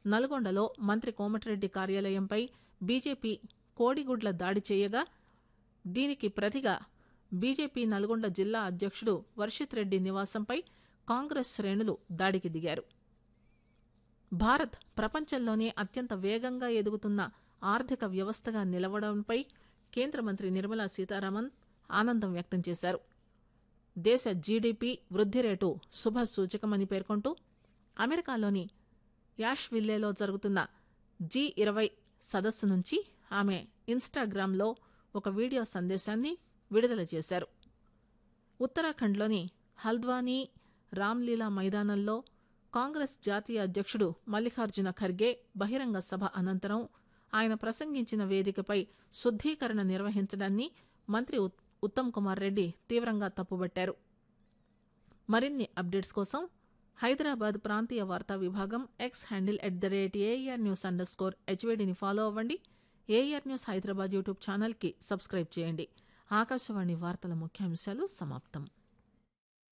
నల్గొండలో మంత్రి కోమటిరెడ్డి కార్యాలయంపై బీజేపీ కోడిగుడ్ల దాడి చేయగా దీనికి ప్రతిగా బీజేపీ నల్గొండ జిల్లా అధ్యక్షుడు వర్షిత్ రెడ్డి నివాసంపై కాంగ్రెస్ శ్రేణులు దాడికి దిగారు భారత్ ప్రపంచంలోనే అత్యంత వేగంగా ఎదుగుతున్న ఆర్థిక వ్యవస్థగా నిలవడంపై కేంద్ర మంత్రి నిర్మలా సీతారామన్ ఆనందం వ్యక్తం చేశారు దేశ జీడీపీ వృద్ధి రేటు శుభ సూచకమని పేర్కొంటూ అమెరికాలోని యాష్విల్లేలో జరుగుతున్న జీ ఇరవై సదస్సు నుంచి ఆమె ఇన్స్టాగ్రామ్లో ఒక వీడియో సందేశాన్ని విడుదల చేశారు ఉత్తరాఖండ్లోని హల్ద్వానీ రామ్లీలా మైదానంలో కాంగ్రెస్ జాతీయ అధ్యక్షుడు మల్లికార్జున ఖర్గే బహిరంగ సభ అనంతరం ఆయన ప్రసంగించిన వేదికపై శుద్దీకరణ నిర్వహించడాన్ని మంత్రి ఉత్తమ్ కుమార్ రెడ్డి తీవ్రంగా తప్పుబట్టారు మరిన్ని అప్డేట్స్ కోసం హైదరాబాద్ ప్రాంతీయ వార్తా విభాగం X handle at the rate AIR news underscore హెచ్వేడిని ఫాలో అవ్వండి ఏఆర్ న్యూస్ హైదరాబాద్ యూట్యూబ్ ఛానల్కి సబ్స్క్రైబ్ చేయండి ఆకాశవాణి వార్తల ముఖ్యాంశాలు సమాప్తం